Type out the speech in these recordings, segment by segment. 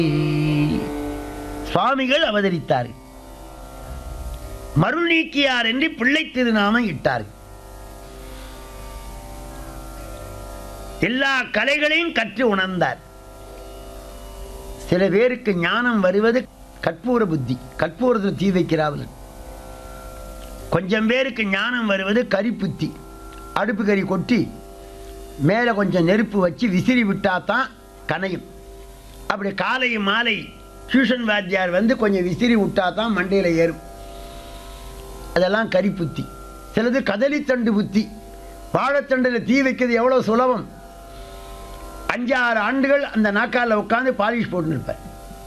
சுவாமிகள் அவதரித்தார் மருள் நீக்கியார் என்று பிள்ளை திருநாமம் இட்டார் எல்லா கலைகளையும் கற்று உணர்ந்தார் சில பேருக்கு ஞானம் வருவது கற்பூர புத்தி கற்பூரத்தில் தீ வைக்கிறார்கள் கொஞ்சம் பேருக்கு ஞானம் வருவது கரிப்புத்தி அடுப்பு கறி கொட்டி மேலே கொஞ்சம் நெருப்பு வச்சு விசிறி விட்டா தான் கனையும் அப்படி காலை மாலை டியூஷன் வாத்தியார் வந்து கொஞ்சம் விசிறி விட்டா தான் மண்டையில் ஏறும் அதெல்லாம் கரிப்புத்தி சிலது கதலித்தண்டு புத்தி வாழைத்தண்டில் தீ வைக்கிறது எவ்வளோ சுலபம் அஞ்சாறு ஆண்டுகள் அந்த நாக்கால உட்காந்து பாலிஷ் போட்டு இருப்பேன்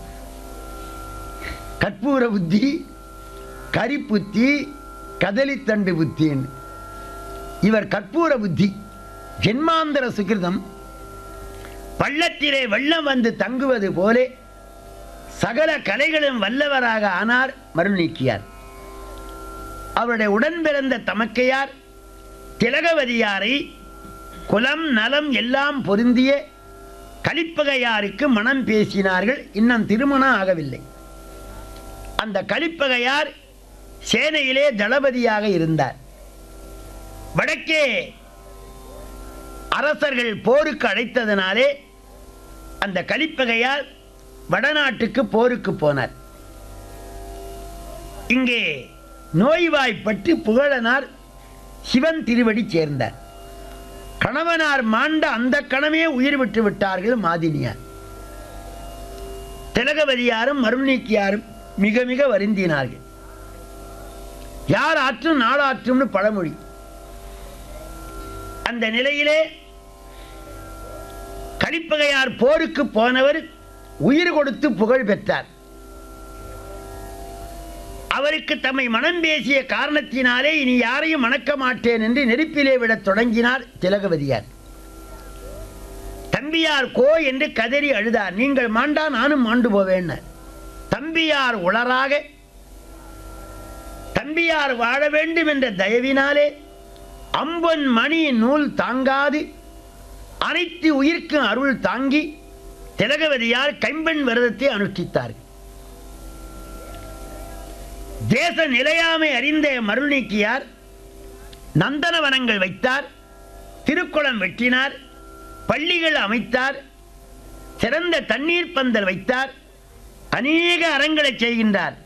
கற்பூர புத்தி கரிப்புத்தி கதலித்தண்டு புத்தின்னு இவர் கற்பூர புத்தி ஜென்மாந்தர சுகிருதம் பள்ளத்திலே வெள்ளம் வந்து தங்குவது போலே சகல கலைகளும் வல்லவராக ஆனார் மருள் நீக்கியார் அவருடைய உடன் பிறந்த தமக்கையார் திலகவதியாரை குலம் நலம் எல்லாம் பொருந்திய கலிப்பகையாருக்கு மனம் பேசினார்கள் இன்னும் திருமணம் ஆகவில்லை அந்த கலிப்பகையார் சேனையிலே தளபதியாக இருந்தார் வடக்கே அரசர்கள் போருக்கு அழைத்ததனாலே அந்த கலிப்பகையார் வடநாட்டுக்கு போருக்கு போனார் இங்கே நோய்வாய்ப்பட்டு புகழனார் சிவன் திருவடி சேர்ந்தார் கணவனார் மாண்ட அந்த கணமே உயிர் விட்டு விட்டார்கள் மாதினியார் திலகவதியாரும் மருநீக்கியாரும் மிக மிக வருந்தினார்கள் யார் ஆற்றும் நாடாற்றும்னு பழமொழி அந்த நிலையிலே கலிப்பகையார் போருக்கு போனவர் உயிர் கொடுத்து புகழ் பெற்றார் அவருக்கு தம்மை மனம் பேசிய காரணத்தினாலே இனி யாரையும் மணக்க மாட்டேன் என்று நெருப்பிலே விடத் தொடங்கினார் திலகவதியார் தம்பியார் கோ என்று கதறி அழுதார் நீங்கள் மாண்டா நானும் மாண்டு போவேன் தம்பியார் உளராக தம்பியார் வாழ வேண்டும் என்ற தயவினாலே அம்பன் மணி நூல் தாங்காது அனைத்து உயிர்க்கும் அருள் தாங்கி திலகவதியார் கைம்பெண் விரதத்தை அனுஷ்டித்தார் தேச நிலையாமை அறிந்த மருள் நீக்கியார் நந்தனவனங்கள் வைத்தார் திருக்குளம் வெட்டினார் பள்ளிகள் அமைத்தார் சிறந்த தண்ணீர் பந்தல் வைத்தார் அநேக அறங்களை செய்கின்றார்